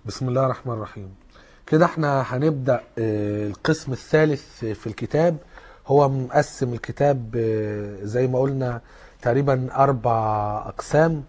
بسم الله الرحمن الرحيم كده احنا هنبدأ آه، القسم الثالث في الكتاب هو مقسم الكتاب آه، زي ما قلنا تقريبا أربع أقسام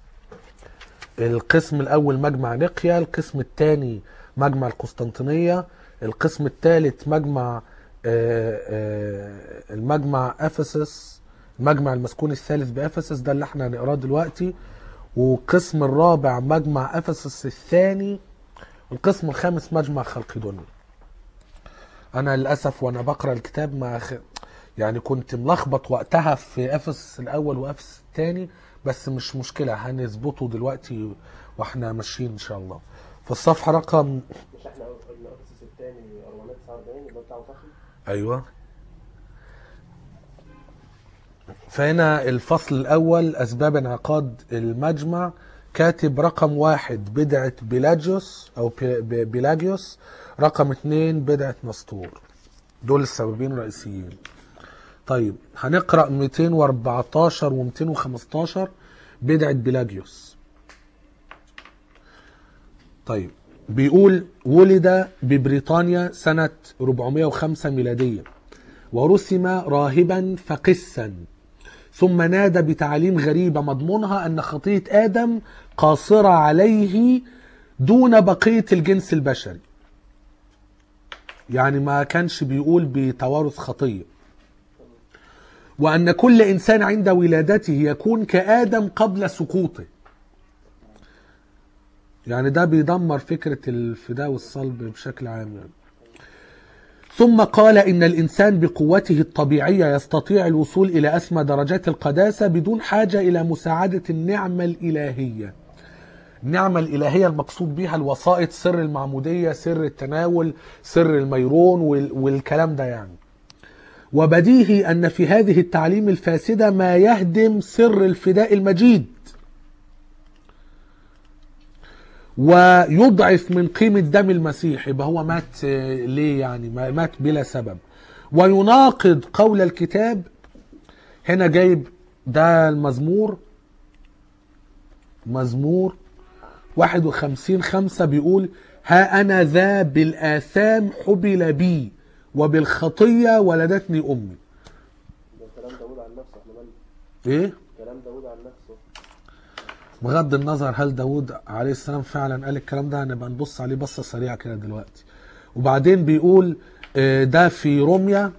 القسم الأول مجمع نقيا القسم الثاني مجمع القسطنطينية القسم الثالث مجمع آه، آه، المجمع أفسس المجمع المسكون الثالث بأفسس ده اللي احنا هنقراه دلوقتي والقسم الرابع مجمع أفسس الثاني والقسم الخامس مجمع خلقدونيا انا للاسف وانا بقرا الكتاب ما خ... يعني كنت ملخبط وقتها في افس الاول وافس الثاني بس مش مشكله هنظبطه دلوقتي واحنا ماشيين ان شاء الله في الصفحه رقم مش احنا قلنا افسس الثاني 449 اللي هو بتاع فخم ايوه فهنا الفصل الاول اسباب انعقاد المجمع كاتب رقم واحد بدعة بيلاجيوس او بي- بي- بيلاجيوس رقم اتنين بدعة نسطور دول السببين الرئيسيين طيب هنقرأ 214 و 215 بدعة بيلاجيوس طيب بيقول ولد ببريطانيا سنة 405 ميلادية ورسم راهبا فقسا ثم نادى بتعاليم غريبة مضمونها أن خطية آدم قاصرة عليه دون بقية الجنس البشري يعني ما كانش بيقول بتوارث خطية وأن كل إنسان عند ولادته يكون كآدم قبل سقوطه يعني ده بيدمر فكرة الفداء والصلب بشكل عام يعني. ثم قال إن الإنسان بقوته الطبيعية يستطيع الوصول إلى أسمى درجات القداسة بدون حاجة إلى مساعدة النعمة الإلهية النعمة الإلهية المقصود بها الوسائط سر المعمودية سر التناول سر الميرون وال- والكلام ده يعني وبديهي أن في هذه التعليم الفاسدة ما يهدم سر الفداء المجيد ويضعف من قيمة دم المسيح يبقى هو مات آه، ليه يعني ما- مات بلا سبب ويناقض قول الكتاب هنا جايب ده المزمور مزمور 51 خمسة بيقول ها أنا ذا بالآثام حبل بي وبالخطية ولدتني أمي ده كلام داوود عن نفسه احنا مالنا إيه؟ كلام داوود عن نفسه بغض النظر هل داود عليه السلام فعلا قال الكلام ده هنبقى نبص عليه بصة سريعة كده دلوقتي وبعدين بيقول آه، ده في روميا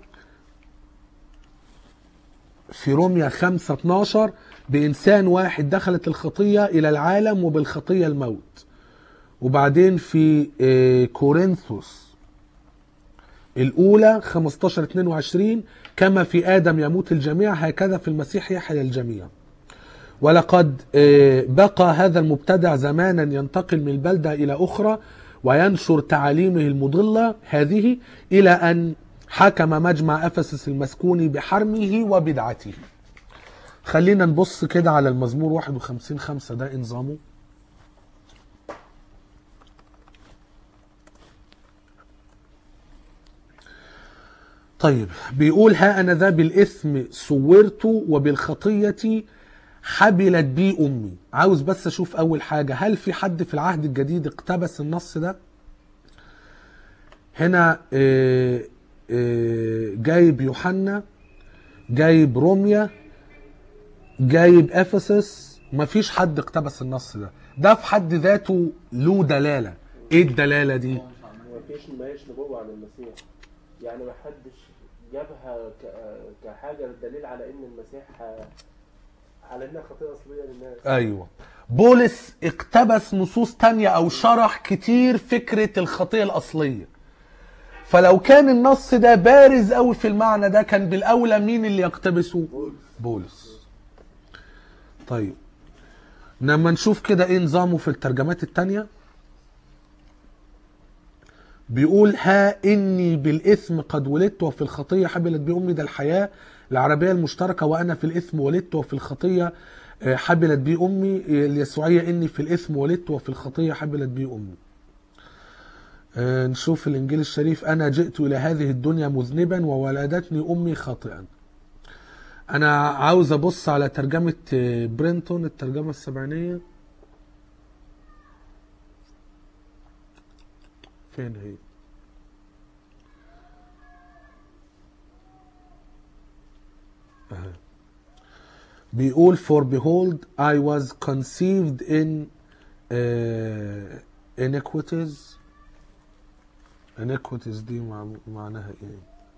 في روميا 5 12 بإنسان واحد دخلت الخطية إلى العالم وبالخطية الموت وبعدين في آه، كورنثوس الأولى 15 22 كما في آدم يموت الجميع هكذا في المسيح يحيا الجميع ولقد آه، بقى هذا المبتدع زمانا ينتقل من بلدة إلى أخرى وينشر تعاليمه المضلة هذه إلى أن حكم مجمع أفسس المسكوني بحرمه وبدعته خلينا نبص كده على المزمور 51 خمسة ده إنظامه طيب بيقول ها أنا ذا بالإثم صورت وبالخطية حبلت بي أمي عاوز بس أشوف أول حاجة هل في حد في العهد الجديد اقتبس النص ده هنا آه، آه، جايب يوحنا جايب روميا جايب افسس مفيش حد اقتبس النص ده ده في حد ذاته له دلاله ايه الدلاله دي مفيش ماهيش نبوة عن المسيح يعني ما حدش جابها ك- كحاجة دليل على ان المسيح آه، على انها خطيئة اصلية للناس ايوه بولس اقتبس نصوص تانية او شرح كتير فكرة الخطية الاصلية فلو كان النص ده بارز قوي في المعنى ده كان بالاولى مين اللي يقتبسه بولس طيب لما نشوف كده ايه نظامه في الترجمات التانية بيقول ها اني بالاثم قد ولدت وفي الخطيه حبلت بي امي ده الحياه العربيه المشتركه وانا في الاثم ولدت وفي الخطيه آه، حبلت بي امي اليسوعيه اني في الاثم ولدت وفي الخطيه حبلت بي امي آه، نشوف الانجيل الشريف انا جئت الى هذه الدنيا مذنبا وولدتني امي خاطئا انا عاوز ابص على ترجمه آه، برينتون الترجمه السبعينيه فين هي أها. بيقول for behold I was conceived in uh, iniquities iniquities دي مع معناها ايه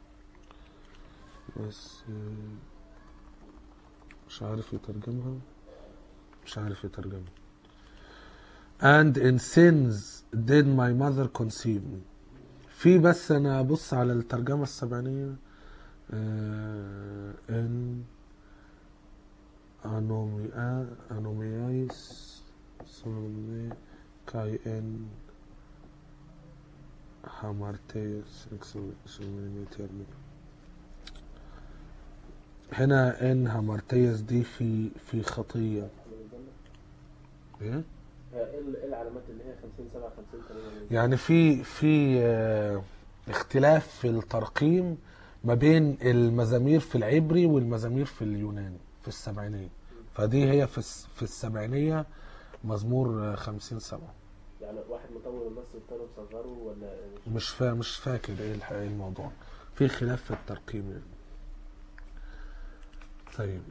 بس آه، مش عارف يترجمها مش عارف يترجمها and in sins did my mother conceive me في بس انا ابص على الترجمة السبعينية آه، ان انوميا انوميايس سومي كاي ان هامارتيس سومي تيرمي هنا ان هامارتيس دي في في خطية ايه هي ايه ال- إيه العلامات اللي هي 50 57 58 يعني في في آه، اختلاف في الترقيم ما بين المزامير في العبري والمزامير في اليوناني في السبعينية فدي هي في الس- في السبعينية مزمور آه، خمسين سبعة يعني واحد مطول النص والتاني مصغره ولا مش مش فا مش فاكر ايه الح- إيه الموضوع في خلاف في الترقيم يعني. طيب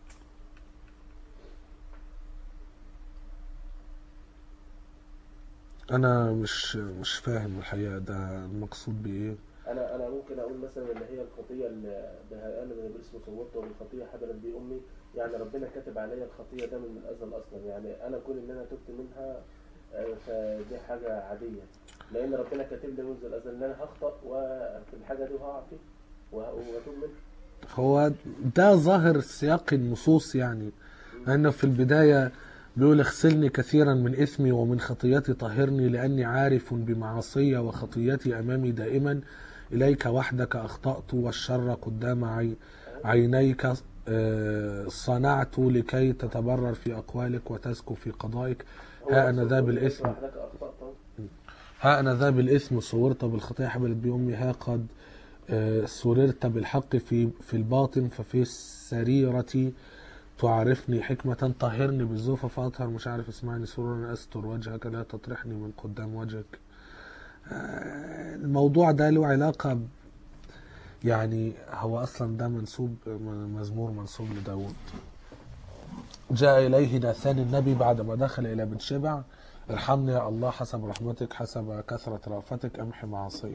انا مش مش فاهم الحقيقة ده المقصود بايه انا انا ممكن اقول مثلا ان هي الخطيه اللي بهاء من ابليس وصورته والخطيه حبلت بي امي يعني ربنا كاتب عليا الخطيه ده من الازل اصلا يعني انا كون ان انا تبت منها آه، فدي حاجه عاديه لان ربنا كاتب لي منذ الازل ان انا هخطا وفي الحاجه دي وهقع فيها وه- واتوب منها هو ده ظاهر سياق النصوص يعني أنه في البداية بيقول اغسلني كثيرا من إثمي ومن خطيتي طهرني لأني عارف بمعاصي وخطيتي أمامي دائما إليك وحدك أخطأت والشر قدام عي- عينيك آه، صنعت لكي تتبرر في أقوالك وتزكو في قضائك هو ها أنا نفسه ذا يقول بالإثم وحدك اخطات أهو. ها أنا ذا بالإثم صورت بالخطية حبلت بأمي ها قد آه، سررت بالحق في في الباطن ففي السريرة تعرفني حكمة طهرني بالزوفة فأطهر مش عارف اسمعني سرورا أستر وجهك لا تطرحني من قدام وجهك آه، الموضوع ده له علاقة ب- يعني هو أصلا ده منسوب مزمور منسوب لداود جاء إليه ناثان النبي بعدما دخل إلى بن شبع ارحمني يا الله حسب رحمتك حسب كثرة رأفتك أمحي معاصي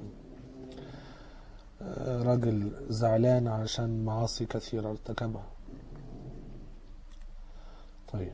آه، راجل زعلان عشان معاصي كثيرة ارتكبها طيب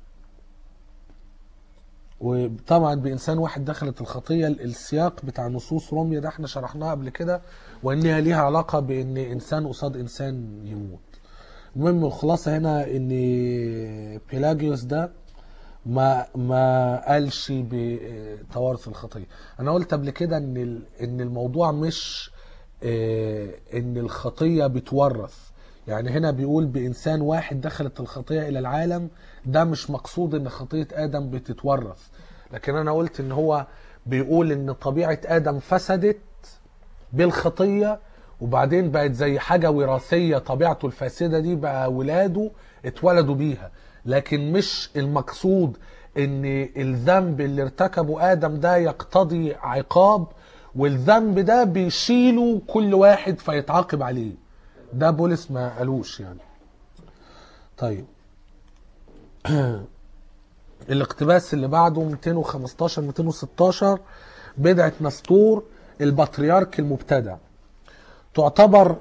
وطبعا بإنسان واحد دخلت الخطية السياق بتاع نصوص روميا ده احنا شرحناه قبل كده وإنها ليها علاقة بإن إنسان قصاد إنسان يموت المهم الخلاصة هنا إن بيلاجيوس ده ما ما قالش بتوارث الخطيه انا قلت قبل كده ان ال- ان الموضوع مش آه، ان الخطيه بتورث يعني هنا بيقول بانسان واحد دخلت الخطيه الى العالم ده مش مقصود ان خطيه ادم بتتورث لكن انا قلت ان هو بيقول ان طبيعه ادم فسدت بالخطيه وبعدين بقت زي حاجه وراثيه طبيعته الفاسده دي بقى ولاده اتولدوا بيها لكن مش المقصود ان الذنب اللي ارتكبه ادم ده يقتضي عقاب والذنب ده بيشيله كل واحد فيتعاقب عليه ده بولس ما قالوش يعني طيب الاقتباس اللي بعده 215 216 بدعة نسطور البطريرك المبتدع تعتبر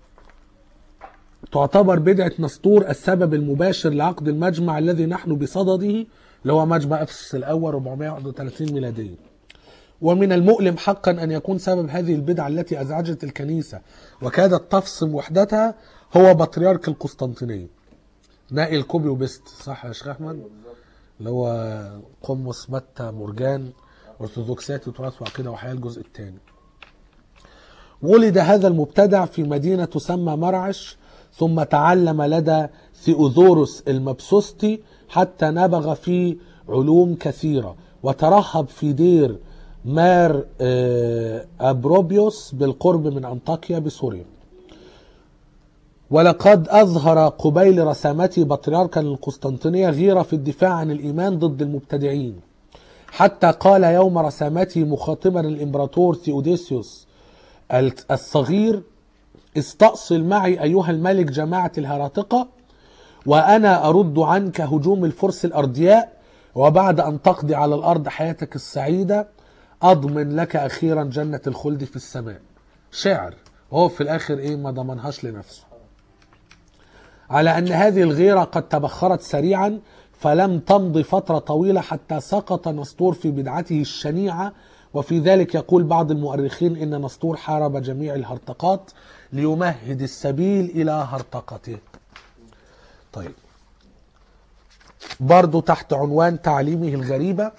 تعتبر بدعة نسطور السبب المباشر لعقد المجمع الذي نحن بصدده اللي هو مجمع افسس الاول 431 ميلادية ومن المؤلم حقا ان يكون سبب هذه البدعة التي ازعجت الكنيسة وكادت تفصم وحدتها هو بطريرك القسطنطينية نائل كوبي وبست صح يا شيخ احمد اللي هو قمص متى مرجان ارثوذكسيات وتراث وعقيده وحياه الجزء الثاني ولد هذا المبتدع في مدينة تسمى مرعش ثم تعلم لدى ثيودوروس المبسوستي حتى نبغ في علوم كثيرة وترهب في دير مار آه، أبروبيوس بالقرب من أنطاكيا بسوريا ولقد أظهر قبيل رسامته بطريركا القسطنطينية غيرة في الدفاع عن الإيمان ضد المبتدعين حتى قال يوم رسامته مخاطبا الامبراطور ثيوديسيوس الصغير استأصل معي أيها الملك جماعة الهراطقة وأنا أرد عنك هجوم الفرس الأردياء وبعد أن تقضي على الأرض حياتك السعيدة أضمن لك أخيرا جنة الخلد في السماء شعر وهو في الآخر إيه ما ضمنهاش لنفسه على أن هذه الغيرة قد تبخرت سريعا فلم تمض فترة طويلة حتى سقط نسطور في بدعته الشنيعة وفي ذلك يقول بعض المؤرخين إن نسطور حارب جميع الهرطقات ليمهد السبيل إلى هرطقته طيب برضو تحت عنوان تعليمه الغريبة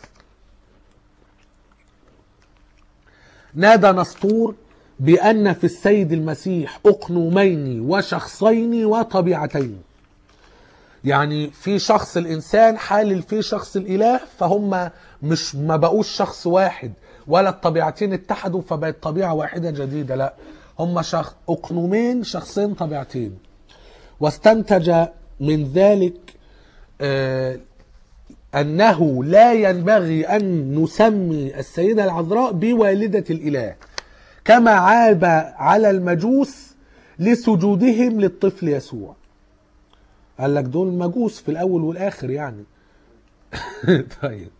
نادى نسطور بأن في السيد المسيح أقنومين وشخصين وطبيعتين يعني في شخص الإنسان حالل في شخص الإله فهم مش ما بقوش شخص واحد ولا الطبيعتين اتحدوا فبقت طبيعة واحدة جديدة لا هم شخص أقنومين شخصين طبيعتين واستنتج من ذلك آه أنه لا ينبغي أن نسمي السيدة العذراء بوالدة الإله كما عاب على المجوس لسجودهم للطفل يسوع قال لك دول مجوس في الأول والآخر يعني طيب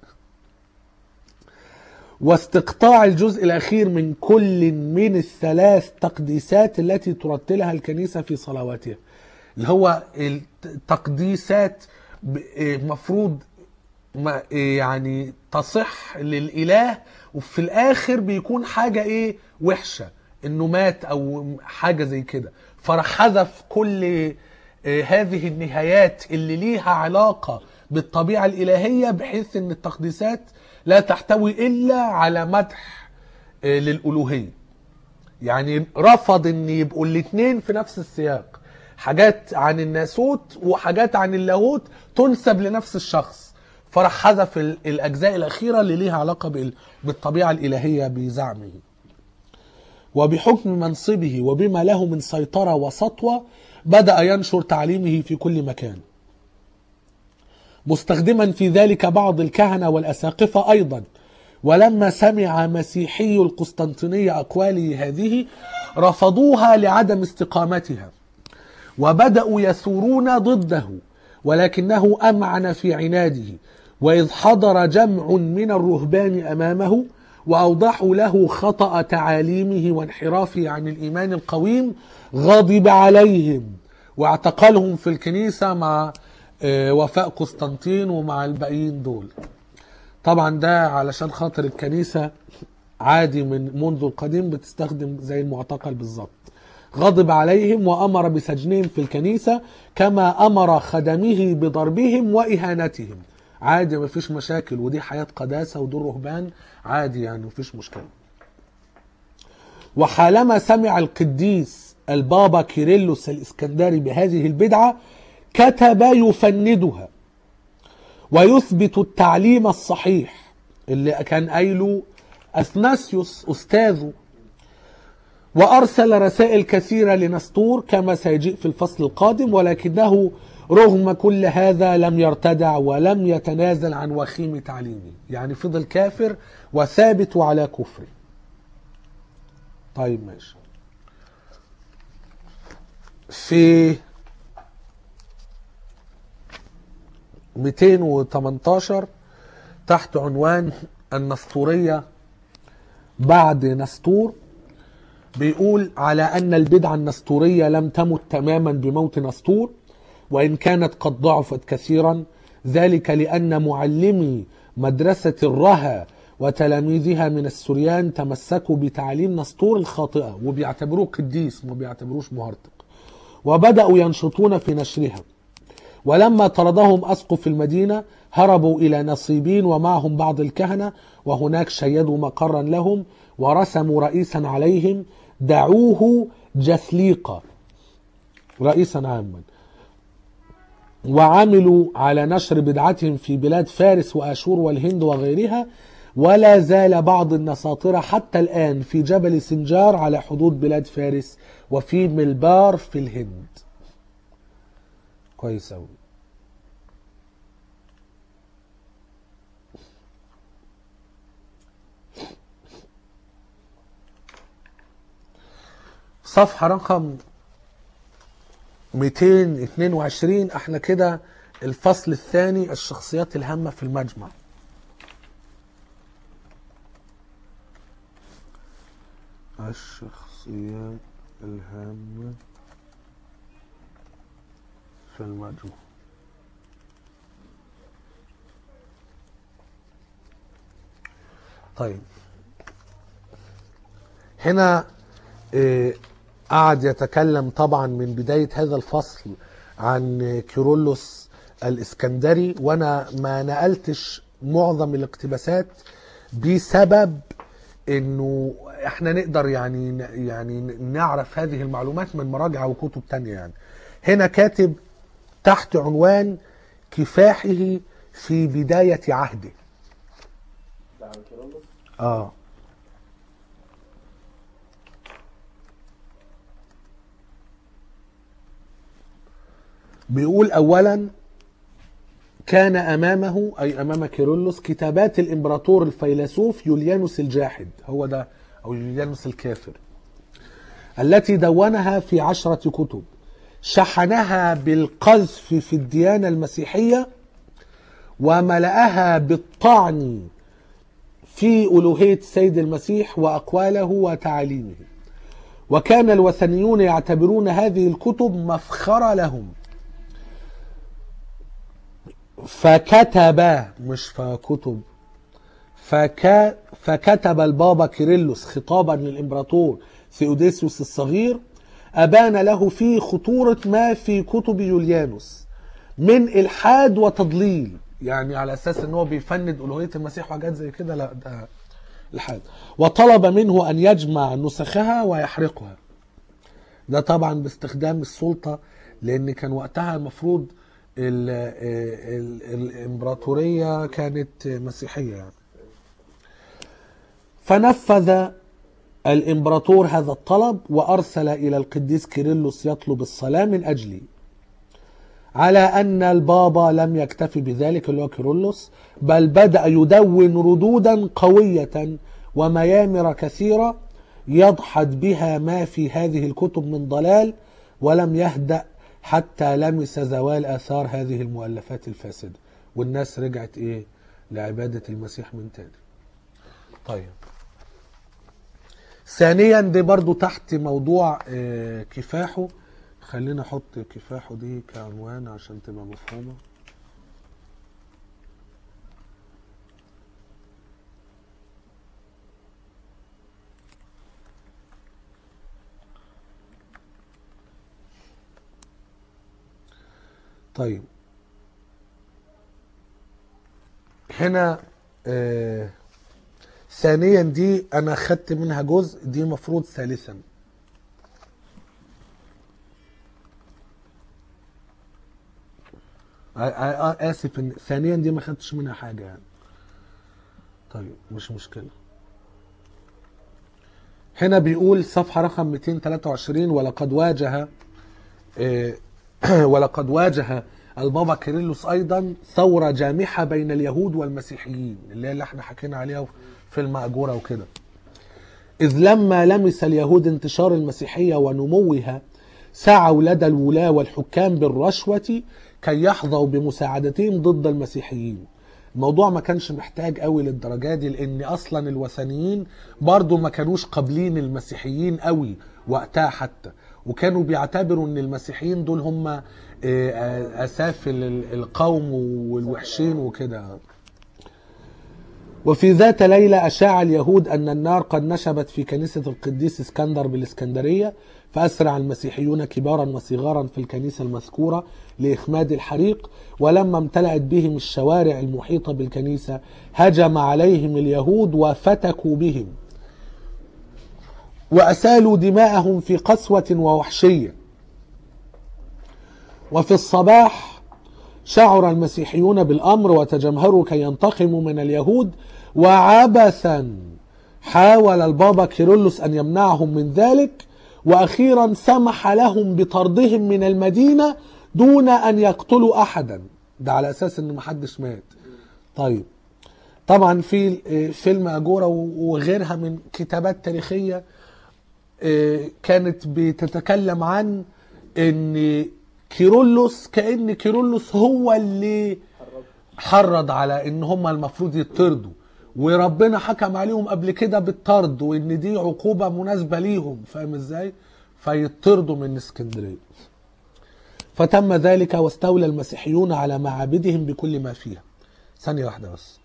واستقطاع الجزء الأخير من كل من الثلاث تقديسات التي ترتلها الكنيسة في صلواتها اللي هو التقديسات مفروض ما يعني تصح للإله وفي الآخر بيكون حاجة إيه وحشة إنه مات أو حاجة زي كده فراح حذف كل هذه النهايات اللي ليها علاقة بالطبيعة الإلهية بحيث إن التقديسات لا تحتوي إلا على مدح للألوهية يعني رفض إن يبقوا الاتنين في نفس السياق حاجات عن الناسوت وحاجات عن اللاهوت تنسب لنفس الشخص فراح حذف الأجزاء الأخيرة اللي ليها علاقة بالطبيعة الإلهية بزعمه وبحكم منصبه وبما له من سيطرة وسطوة بدأ ينشر تعليمه في كل مكان مستخدما في ذلك بعض الكهنة والأساقفة أيضا ولما سمع مسيحي القسطنطينية أقواله هذه رفضوها لعدم استقامتها وبدأوا يثورون ضده ولكنه أمعن في عناده وإذ حضر جمع من الرهبان أمامه وأوضحوا له خطأ تعاليمه وانحرافه عن الإيمان القويم غضب عليهم واعتقلهم في الكنيسة مع وفاء قسطنطين ومع الباقيين دول طبعا ده علشان خاطر الكنيسة عادي من منذ القديم بتستخدم زي المعتقل بالظبط غضب عليهم وأمر بسجنهم في الكنيسة كما أمر خدمه بضربهم وإهانتهم عادي مفيش مشاكل ودي حياة قداسة ودول رهبان عادي يعني مفيش مشكلة وحالما سمع القديس البابا كيرلس الإسكندري بهذه البدعة كتب يفندها ويثبت التعليم الصحيح اللي كان قايله أثناسيوس أستاذه وأرسل رسائل كثيرة لنسطور كما سيجيء في الفصل القادم ولكنه رغم كل هذا لم يرتدع ولم يتنازل عن وخيم تعليمه يعني فضل كافر وثابت على كفره طيب ماشي في 218 تحت عنوان النسطورية بعد نسطور بيقول على أن البدعة النسطورية لم تمت تماما بموت نسطور وإن كانت قد ضعفت كثيرا ذلك لأن معلمي مدرسة الرها وتلاميذها من السريان تمسكوا بتعليم نسطور الخاطئة وبيعتبروه قديس ما بيعتبروش مهرطق وبدأوا ينشطون في نشرها ولما طردهم أسقف المدينة هربوا إلى نصيبين ومعهم بعض الكهنة وهناك شيدوا مقرا لهم ورسموا رئيسا عليهم دعوه جثليقا رئيسا عاما وعملوا على نشر بدعتهم في بلاد فارس واشور والهند وغيرها ولا زال بعض النساطرة حتى الآن في جبل سنجار على حدود بلاد فارس وفي ملبار في الهند كويس أوي صفحة رقم 222 احنا كده الفصل الثاني الشخصيات الهامة في المجمع الشخصيات الهامة في المجمع طيب هنا آه، قعد يتكلم طبعا من بداية هذا الفصل عن كيرلس الإسكندري وأنا ما نقلتش معظم الاقتباسات بسبب انه احنا نقدر يعني يعني نعرف هذه المعلومات من مراجع وكتب تانية يعني هنا كاتب تحت عنوان كفاحه في بداية عهده ده عن كيرلس اه بيقول اولا كان امامه اي امام كيرلس كتابات الامبراطور الفيلسوف يوليانوس الجاحد هو ده او يوليانوس الكافر التي دونها في عشرة كتب شحنها بالقذف في الديانة المسيحية وملأها بالطعن في ألوهية السيد المسيح وأقواله وتعاليمه وكان الوثنيون يعتبرون هذه الكتب مفخرة لهم فكتب مش فكتب فك فكتب البابا كيرلس خطابا للإمبراطور ثيوديسيوس الصغير أبان له فيه خطورة ما في كتب يوليانوس من إلحاد وتضليل يعني على أساس أنه بيفند ألوهية المسيح وحاجات زي كده لا ده الحاد وطلب منه أن يجمع نسخها ويحرقها ده طبعا باستخدام السلطة لأن كان وقتها المفروض ال ال الإمبراطورية كانت مسيحية يعني فنفذ الإمبراطور هذا الطلب وأرسل إلى القديس كيرلس يطلب الصلاة من أجلي على أن البابا لم يكتفي بذلك اللي هو كيرلس بل بدأ يدون ردودا قوية وميامر كثيرة يضحد بها ما في هذه الكتب من ضلال ولم يهدأ حتى لمس زوال آثار هذه المؤلفات الفاسدة والناس رجعت إيه لعبادة المسيح من تاني طيب ثانيا دي برضو تحت موضوع آه، كفاحه خلينا احط كفاحه دي كعنوان عشان تبقى مفهومه طيب هنا آه ثانيا دي انا خدت منها جزء دي مفروض ثالثا آه، آه، آه، اسف ان ثانيا دي ما خدتش منها حاجه يعني طيب مش مشكله هنا بيقول صفحه رقم 223 ولقد واجه آه، ولقد واجه البابا كيرلس ايضا ثوره جامحه بين اليهود والمسيحيين اللي هي اللي احنا حكينا عليها في المأجوره وكده إذ لما لمس اليهود انتشار المسيحية ونموها سعوا لدى الولاة والحكام بالرشوة كي يحظوا بمساعدتهم ضد المسيحيين الموضوع ما كانش محتاج قوي للدرجة دي لان اصلا الوثنيين برضو ما كانوش قابلين المسيحيين قوي وقتها حتى وكانوا بيعتبروا ان المسيحيين دول هم آه، آه، اسافل ال- القوم والوحشين وكده وفي ذات ليلة أشاع اليهود أن النار قد نشبت في كنيسة القديس اسكندر بالإسكندرية فأسرع المسيحيون كبارا وصغارا في الكنيسة المذكورة لإخماد الحريق ولما امتلأت بهم الشوارع المحيطة بالكنيسة هجم عليهم اليهود وفتكوا بهم وأسالوا دماءهم في قسوة ووحشية وفي الصباح شعر المسيحيون بالامر وتجمهروا كي ينتقموا من اليهود وعبثا حاول البابا كيرلس ان يمنعهم من ذلك واخيرا سمح لهم بطردهم من المدينه دون ان يقتلوا احدا ده على اساس ان محدش مات طيب طبعا في فيلم اجوره وغيرها من كتابات تاريخيه آه، كانت بتتكلم عن ان كيرلس كان كيرلس هو اللي حرض حرض على ان هم المفروض يطردوا وربنا حكم عليهم قبل كده بالطرد وان دي عقوبة مناسبة ليهم فاهم ازاي فيطردوا من اسكندرية فتم ذلك واستولى المسيحيون على معابدهم بكل ما فيها ثانية واحدة بس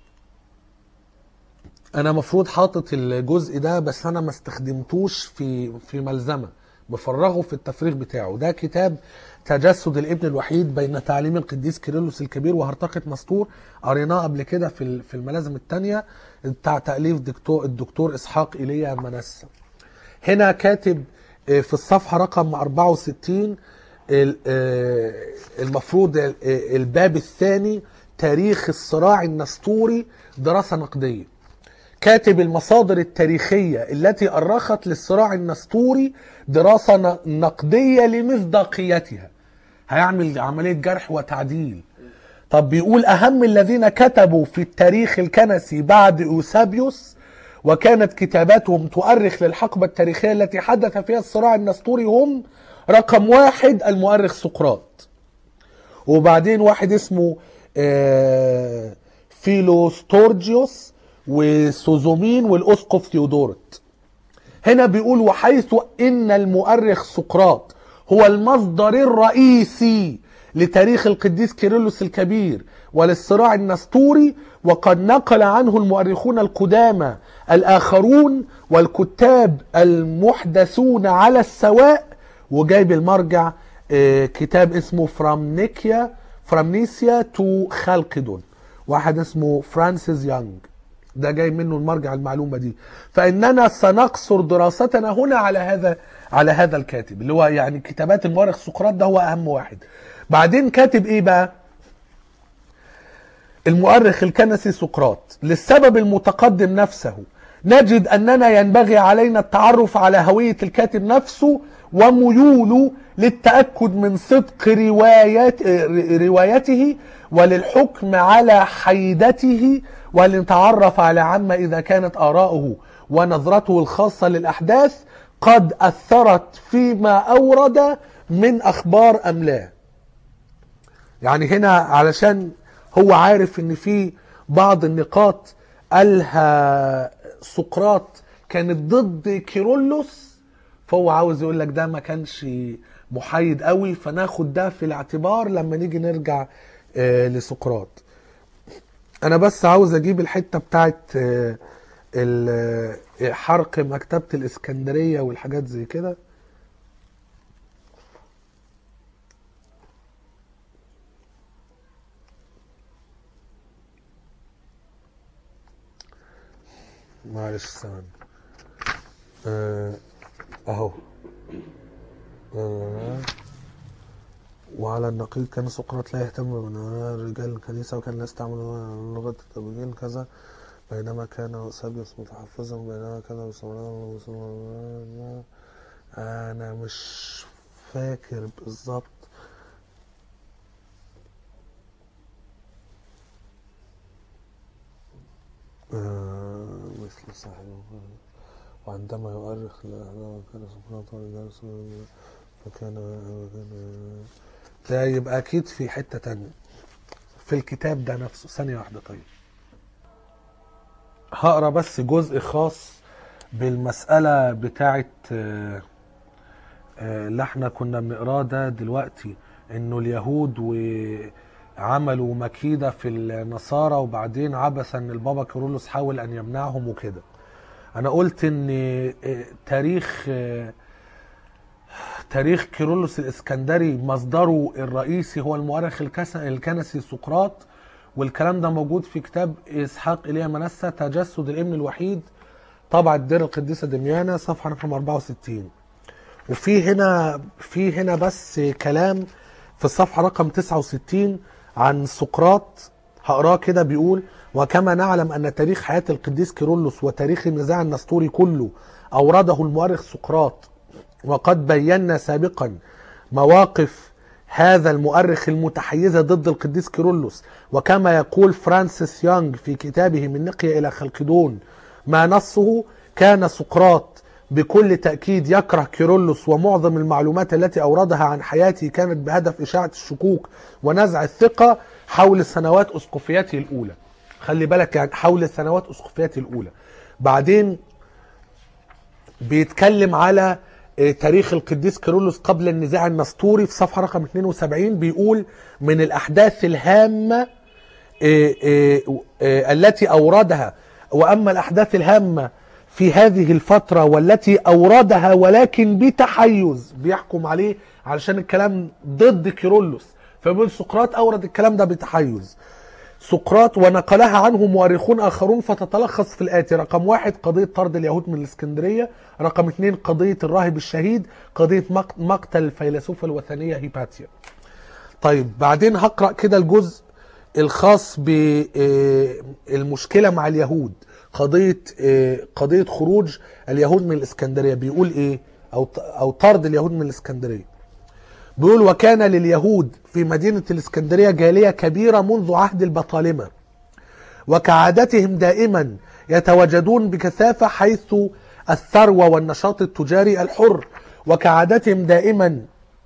انا مفروض حاطط الجزء ده بس انا ما استخدمتوش في في ملزمه بفرغه في التفريغ بتاعه ده كتاب تجسد الابن الوحيد بين تعليم القديس كيرلس الكبير وهرطقة مسطور قريناه قبل كده في ال- في الملازم الثانيه بتاع تاليف دكتور الدكتور اسحاق ايليا منسى هنا كاتب آه، في الصفحه رقم 64 ال- آه، المفروض ال- آه، الباب الثاني تاريخ الصراع النسطوري دراسه نقديه كاتب المصادر التاريخية التي أرخت للصراع النسطوري دراسة ن- نقدية لمصداقيتها هيعمل عملية جرح وتعديل طب بيقول أهم الذين كتبوا في التاريخ الكنسي بعد أوسابيوس وكانت كتاباتهم تؤرخ للحقبة التاريخية التي حدث فيها الصراع النسطوري هم رقم واحد المؤرخ سقراط وبعدين واحد اسمه آه، فيلوستورجيوس وسوزومين والاسقف ثيودورت هنا بيقول وحيث ان المؤرخ سقراط هو المصدر الرئيسي لتاريخ القديس كيرلس الكبير وللصراع النسطوري وقد نقل عنه المؤرخون القدامى الاخرون والكتاب المحدثون على السواء وجايب المرجع آه، كتاب اسمه فرامنيكيا فرامنيسيا تو خالقدون واحد اسمه فرانسيس يانج ده جاي منه المرجع المعلومه دي فاننا سنقصر دراستنا هنا على هذا على هذا الكاتب اللي هو يعني كتابات المؤرخ سقراط ده هو اهم واحد بعدين كاتب ايه بقى المؤرخ الكنسي سقراط للسبب المتقدم نفسه نجد اننا ينبغي علينا التعرف على هويه الكاتب نفسه وميوله للتاكد من صدق روايات روايته وللحكم على حيدته ولنتعرف على عما اذا كانت اراؤه ونظرته الخاصه للاحداث قد اثرت فيما اورد من اخبار ام لا يعني هنا علشان هو عارف ان في بعض النقاط قالها سقراط كانت ضد كيرلس فهو عاوز يقول لك ده ما كانش محايد قوي فناخد ده في الاعتبار لما نيجي نرجع آه، لسقراط انا بس عاوز اجيب الحته بتاعت آه، ال- آه، حرق مكتبه الاسكندريه والحاجات زي كده معلش ثواني آه، اهو آه، وعلى النقيض كان سقراط لا يهتم برجال الكنيسة وكان لا يستعمل لغة التبجيل كذا بينما كان سابيوس متحفظا بينما كان بيسمى أنا مش فاكر بالظبط آه، مثل صاحب وعندما يؤرخ لأنه كان سقراط ورجال فكان فكان ده يبقى أكيد في حتة تانية في الكتاب ده نفسه ثانية واحدة طيب هقرا بس جزء خاص بالمسألة بتاعت آه، آه، اللي احنا كنا بنقراه ده دلوقتي انه اليهود وعملوا مكيدة في النصارى وبعدين عبث ان البابا كيرلس حاول ان يمنعهم وكده انا قلت ان آه، تاريخ آه، تاريخ كيرلس الاسكندري مصدره الرئيسي هو المؤرخ الكس- الكنسي سقراط والكلام ده موجود في كتاب اسحاق ايليا منسى تجسد الابن الوحيد طبعة دير القديسة دميانة صفحة رقم 64 وفي هنا في هنا بس كلام في الصفحة رقم 69 عن سقراط هقراه كده بيقول وكما نعلم أن تاريخ حياة القديس كيرلس وتاريخ النزاع النسطوري كله أورده المؤرخ سقراط وقد بينا سابقا مواقف هذا المؤرخ المتحيزة ضد القديس كيرلس وكما يقول فرانسيس يونغ في كتابه من نقية إلى خلقدون ما نصه كان سقراط بكل تأكيد يكره كيرلس ومعظم المعلومات التي أوردها عن حياته كانت بهدف إشاعة الشكوك ونزع الثقة حول سنوات أسقفيته الأولى خلي بالك يعني حول سنوات أسقفيته الأولى بعدين بيتكلم على آه، تاريخ القديس كيرلس قبل النزاع النسطوري في صفحة رقم 72 بيقول من الأحداث الهامة آه، آه، آه، التي أوردها وأما الأحداث الهامة في هذه الفترة والتي أوردها ولكن بتحيز بيحكم عليه علشان الكلام ضد كيرلس فبيقول سقراط أورد الكلام ده بتحيز سقراط ونقلها عنه مؤرخون آخرون فتتلخص في الآتي رقم واحد قضية طرد اليهود من الإسكندرية رقم اثنين قضية الراهب الشهيد قضية مق- مقتل الفيلسوفة الوثنية هيباتيا طيب بعدين هقرأ كده الجزء الخاص بالمشكلة مع اليهود قضية آه، قضية خروج اليهود من الإسكندرية بيقول إيه أو أو طرد اليهود من الإسكندرية بيقول وكان لليهود في مدينة الإسكندرية جالية كبيرة منذ عهد البطالمة وكعادتهم دائما يتواجدون بكثافة حيث الثروة والنشاط التجاري الحر وكعادتهم دائما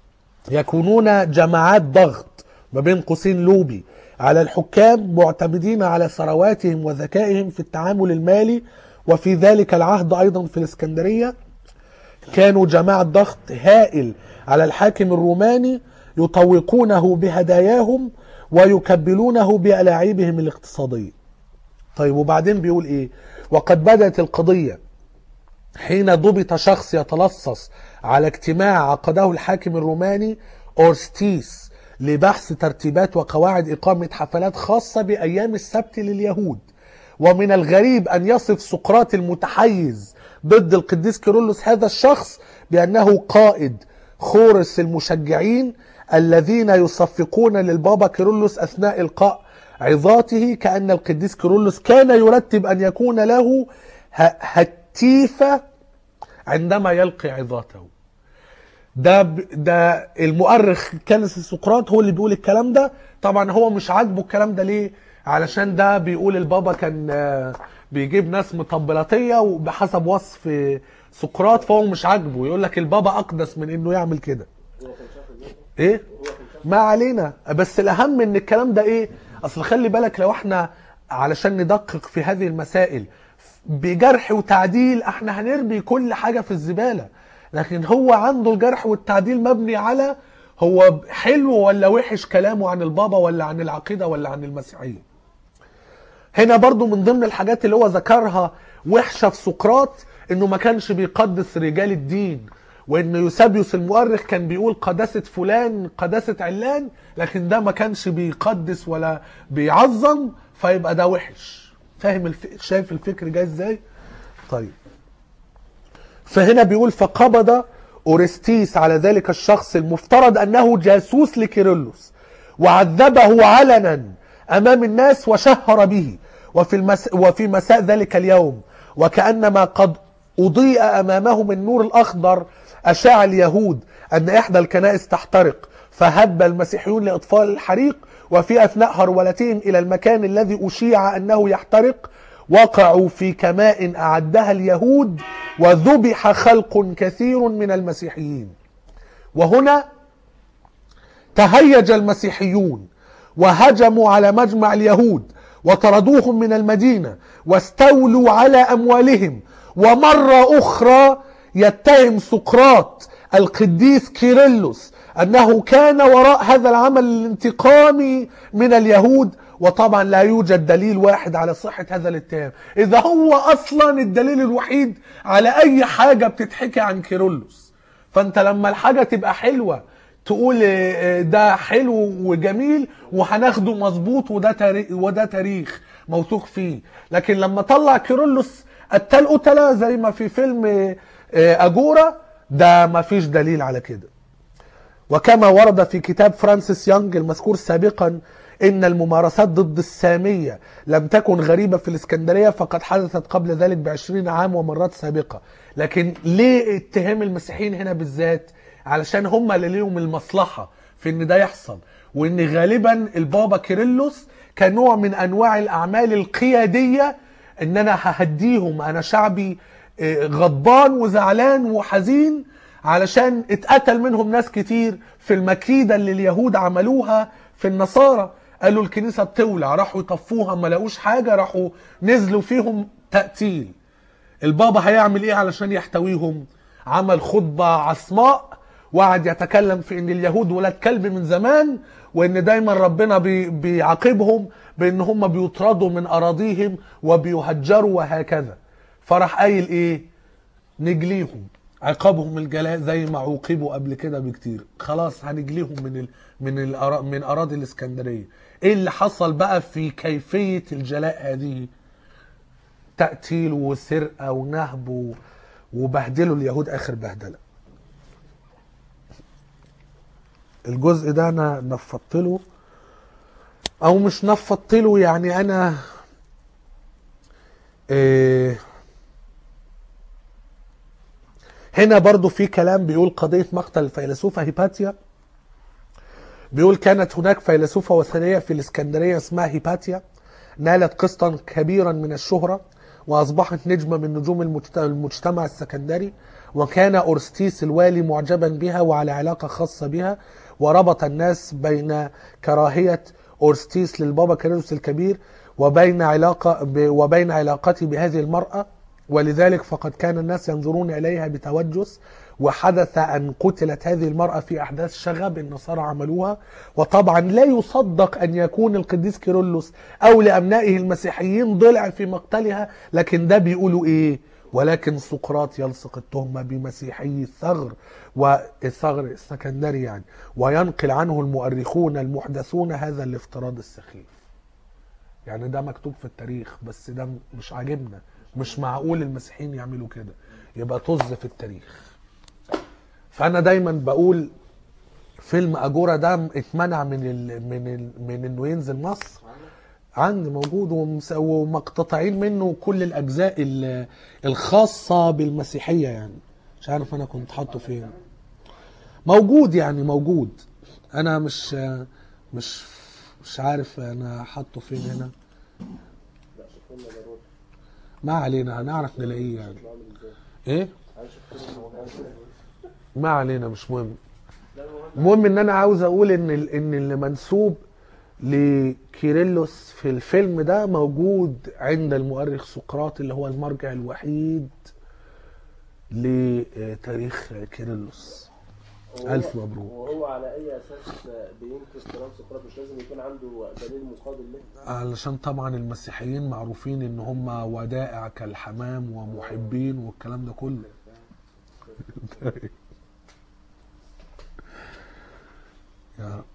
يكونون جماعات ضغط ما بين قوسين لوبي على الحكام معتمدين على ثرواتهم وذكائهم في التعامل المالي وفي ذلك العهد أيضا في الإسكندرية كانوا جماعة ضغط هائل على الحاكم الروماني يطوقونه بهداياهم ويكبلونه بألاعيبهم الاقتصادية طيب وبعدين بيقول ايه وقد بدأت القضية حين ضبط شخص يتلصص على اجتماع عقده الحاكم الروماني أورستيس لبحث ترتيبات وقواعد إقامة حفلات خاصة بأيام السبت لليهود ومن الغريب أن يصف سقراط المتحيز ضد القديس كيرلس هذا الشخص بأنه قائد خورس المشجعين الذين يصفقون للبابا كيرلس أثناء إلقاء عظاته كأن القديس كيرلس كان يرتب أن يكون له ه- هتيفة عندما يلقي عظاته ده ب- ده المؤرخ كنس سقراط هو اللي بيقول الكلام ده طبعا هو مش عاجبه الكلام ده ليه علشان ده بيقول البابا كان آه، بيجيب ناس مطبلاتيه وبحسب وصف سقراط فهو مش عاجبه يقول لك البابا اقدس من انه يعمل كده هو كان شاف الموقف ايه هو كان شاف ما علينا بس الاهم ان الكلام ده ايه اصل خلي بالك لو احنا علشان ندقق في هذه المسائل بجرح وتعديل احنا هنرمي كل حاجة في الزبالة لكن هو عنده الجرح والتعديل مبني على هو حلو ولا وحش كلامه عن البابا ولا عن العقيدة ولا عن المسيحية هنا برضو من ضمن الحاجات اللي هو ذكرها وحشة في سقراط انه ما كانش بيقدس رجال الدين وان يوسابيوس المؤرخ كان بيقول قداسة فلان قداسة علان لكن ده ما كانش بيقدس ولا بيعظم فيبقى ده وحش فاهم الف... شايف الفكر جاي ازاي طيب فهنا بيقول فقبض اورستيس على ذلك الشخص المفترض انه جاسوس لكيرلس وعذبه علنا امام الناس وشهر به وفي المس... وفي مساء ذلك اليوم وكانما قد اضيء امامهم النور الاخضر اشاع اليهود ان احدى الكنائس تحترق فهب المسيحيون لاطفاء الحريق وفي اثناء هرولتهم الى المكان الذي اشيع انه يحترق وقعوا في كماء اعدها اليهود وذبح خلق كثير من المسيحيين وهنا تهيج المسيحيون وهجموا على مجمع اليهود وطردوهم من المدينة واستولوا على أموالهم ومرة أخرى يتهم سقراط القديس كيرلس أنه كان وراء هذا العمل الانتقامي من اليهود وطبعا لا يوجد دليل واحد على صحة هذا الاتهام إذا هو أصلا الدليل الوحيد على أي حاجة بتتحكي عن كيرلس فأنت لما الحاجة تبقى حلوة تقول آه، ده حلو وجميل وهناخده مظبوط وده تاريخ وده تاريخ موثوق فيه لكن لما طلع كيرلس قتل قتلة زي ما في فيلم آه، آه، اجورا ده ما فيش دليل على كده وكما ورد في كتاب فرانسيس يونغ المذكور سابقا ان الممارسات ضد السامية لم تكن غريبة في الاسكندرية فقد حدثت قبل ذلك بعشرين عام ومرات سابقة لكن ليه اتهام المسيحيين هنا بالذات علشان هم اللي ليهم المصلحة في ان ده يحصل وان غالبا البابا كيرلس كنوع من انواع الاعمال القيادية ان انا ههديهم انا شعبي آه، غضبان وزعلان وحزين علشان اتقتل منهم ناس كتير في المكيدة اللي اليهود عملوها في النصارى قالوا الكنيسة بتولع راحوا يطفوها ما لقوش حاجة راحوا نزلوا فيهم تقتيل البابا هيعمل ايه علشان يحتويهم عمل خطبة عصماء وقعد يتكلم في ان اليهود ولاد كلب من زمان وان دايما ربنا بي بيعاقبهم بان هم بيطردوا من اراضيهم وبيهجروا وهكذا فراح قايل ايه نجليهم عقابهم الجلاء زي ما عوقبوا قبل كده بكتير خلاص هنجليهم من ال... من الأرا... من اراضي الاسكندريه ايه اللي حصل بقى في كيفيه الجلاء هذه تقتيل وسرقه ونهب و... وبهدلوا اليهود اخر بهدله الجزء ده انا نفضت له او مش نفضت له يعني انا إيه هنا برضو في كلام بيقول قضية مقتل الفيلسوفة هيباتيا بيقول كانت هناك فيلسوفة وثنية في الإسكندرية اسمها هيباتيا نالت قسطا كبيرا من الشهرة وأصبحت نجمة من نجوم المجت- المجتمع السكندري وكان أورستيس الوالي معجبا بها وعلى علاقة خاصة بها وربط الناس بين كراهية أورستيس للبابا كيرلس الكبير وبين علاقة ب- وبين علاقته بهذه المرأة ولذلك فقد كان الناس ينظرون إليها بتوجس وحدث أن قتلت هذه المرأة في أحداث شغب النصارى عملوها وطبعا لا يصدق أن يكون القديس كيرلس أو لأبنائه المسيحيين ضلع في مقتلها لكن ده بيقولوا إيه ولكن سقراط يلصق التهمة بمسيحي الثغر والثغر السكندري يعني وينقل عنه المؤرخون المحدثون هذا الافتراض السخيف يعني ده مكتوب في التاريخ بس ده مش عاجبنا مش معقول المسيحيين يعملوا كده يبقى طز في التاريخ فانا دايما بقول فيلم اجورا ده اتمنع من ال من ال من انه ينزل مصر عندي موجود ومس- ومقتطعين منه كل الاجزاء ال- الخاصه بالمسيحيه يعني مش عارف انا كنت حاطه فين موجود يعني موجود انا مش مش مش عارف انا حاطه فين هنا لا شوف لنا ضروري ما علينا هنعرف نلاقيه يعني عامل ازاي ايه عايز اشوف فيلم هو عامل ازاي. ما علينا مش مهم لا المهم المهم ان انا عاوز اقول ان ال- ان اللي منسوب لكيرلس في الفيلم ده موجود عند المؤرخ سقراط اللي هو المرجع الوحيد لتاريخ كيرلس وهو- ألف مبروك. وهو على اي اساس بينكر كلام سقراط مش لازم يكون عنده دليل مقابل له علشان طبعا المسيحيين معروفين ان هم ودائع كالحمام ومحبين والكلام ده كله يا رب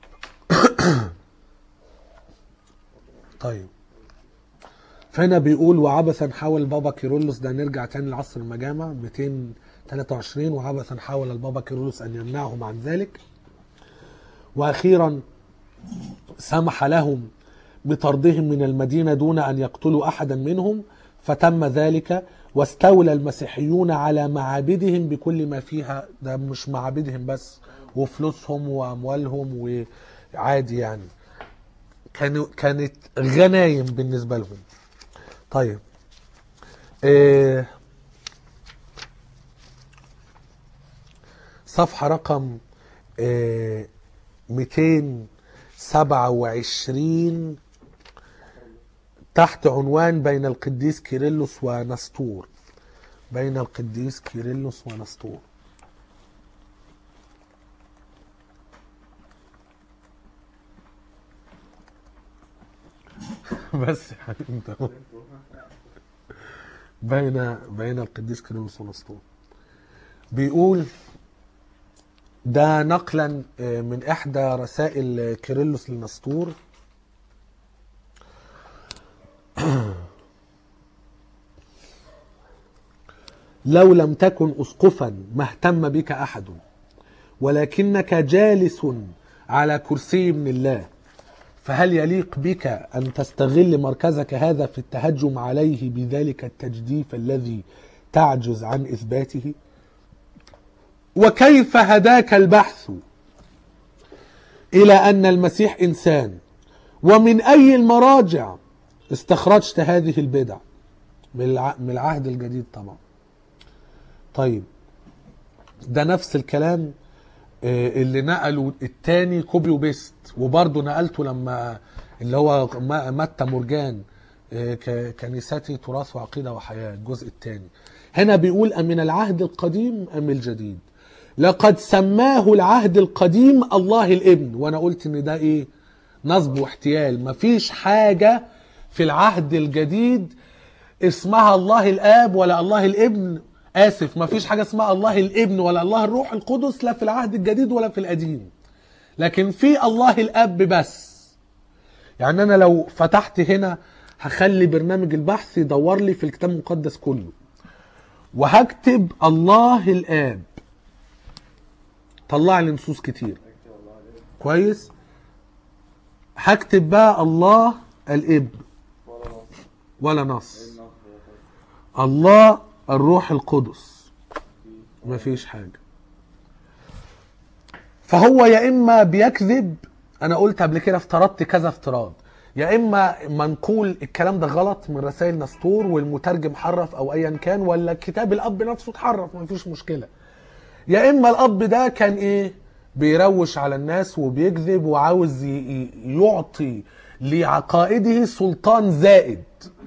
طيب فهنا بيقول وعبثا حاول بابا كيرلس ده نرجع تاني لعصر المجامع 223 وعبثا حاول البابا كيرلس ان يمنعهم عن ذلك واخيرا سمح لهم بطردهم من المدينة دون أن يقتلوا أحدا منهم فتم ذلك واستولى المسيحيون على معابدهم بكل ما فيها ده مش معابدهم بس وفلوسهم وأموالهم وعادي يعني كانوا كانت غنايم بالنسبة لهم طيب إيه صفحة رقم إيه 227 تحت عنوان بين القديس كيرلس ونسطور بين القديس كيرلس ونسطور بس يعني انت بين بين القديس كيرلس ونسطور بيقول ده نقلا آه، من احدى رسائل كيرلس للنسطور لو لم تكن اسقفا ما اهتم بك احد ولكنك جالس على كرسي من الله فهل يليق بك ان تستغل مركزك هذا في التهجم عليه بذلك التجديف الذي تعجز عن اثباته وكيف هداك البحث الى ان المسيح انسان ومن اي المراجع استخرجت هذه البدع من الع- من العهد الجديد طبعا طيب ده نفس الكلام آه، اللي نقله التاني كوبي وبيست وبرضه نقلته لما اللي هو ما- متى مورجان آه، ك- كنيستي تراث وعقيدة وحياة الجزء الثاني هنا بيقول أمن العهد القديم أم الجديد لقد سماه العهد القديم الله الابن وانا قلت ان ده ايه نصب واحتيال مفيش حاجة في العهد الجديد اسمها الله الاب ولا الله الابن اسف مفيش حاجة اسمها الله الابن ولا الله الروح القدس لا في العهد الجديد ولا في القديم لكن في الله الاب بس يعني انا لو فتحت هنا هخلي برنامج البحث يدور لي في الكتاب المقدس كله وهكتب الله الاب طلع لي نصوص كتير كويس هكتب بقى الله الابن ولا نص الله الروح القدس مفيش حاجة فهو يا إما بيكذب أنا قلت قبل كده افترضت كذا افتراض يا إما منقول الكلام ده غلط من رسائل نسطور والمترجم حرف أو أيا كان ولا كتاب الأب نفسه اتحرف مفيش مشكلة يا إما الأب ده كان إيه بيروش على الناس وبيكذب وعاوز ي- ي- يعطي لعقائده سلطان زائد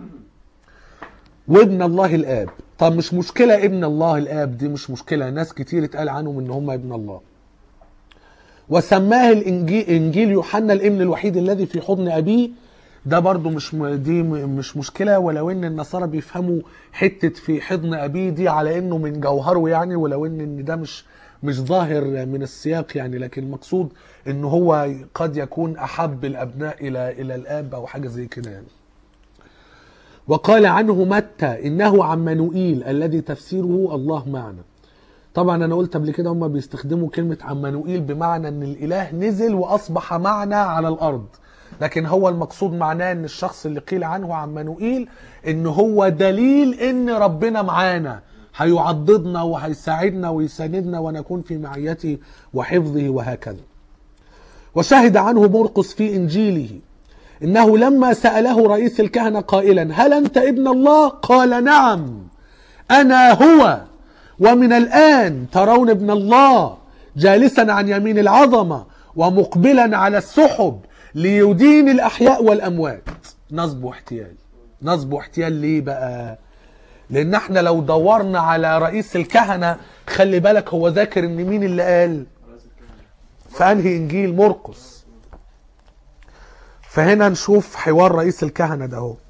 وابن الله الاب طب مش مشكلة ابن الله الاب دي مش مشكلة ناس كتير اتقال عنهم ان هم ابن الله وسماه الانجيل انجيل يوحنا الابن الوحيد الذي في حضن ابيه ده برضو مش م- دي م- مش مشكلة ولو ان النصارى بيفهموا حتة في حضن ابيه دي على انه من جوهره يعني ولو ان ان ده مش مش ظاهر من السياق يعني لكن المقصود ان هو قد يكون احب الابناء الى الى الاب او حاجة زي كده يعني وقال عنه متى انه عمانوئيل الذي تفسيره الله معنا طبعا انا قلت قبل كده هم بيستخدموا كلمه عمانوئيل بمعنى ان الاله نزل واصبح معنا على الارض لكن هو المقصود معناه ان الشخص اللي قيل عنه عمانوئيل ان هو دليل ان ربنا معانا هيعضدنا وهيساعدنا ويساندنا ونكون في معيته وحفظه وهكذا وشهد عنه مرقس في انجيله انه لما ساله رئيس الكهنه قائلا هل انت ابن الله قال نعم انا هو ومن الان ترون ابن الله جالسا عن يمين العظمه ومقبلا على السحب ليدين الاحياء والاموات نصب واحتيال نصب واحتيال ليه بقى لان احنا لو دورنا على رئيس الكهنه خلي بالك هو ذاكر ان مين اللي قال في انهي انجيل مرقس فهنا نشوف حوار رئيس الكهنة ده اهو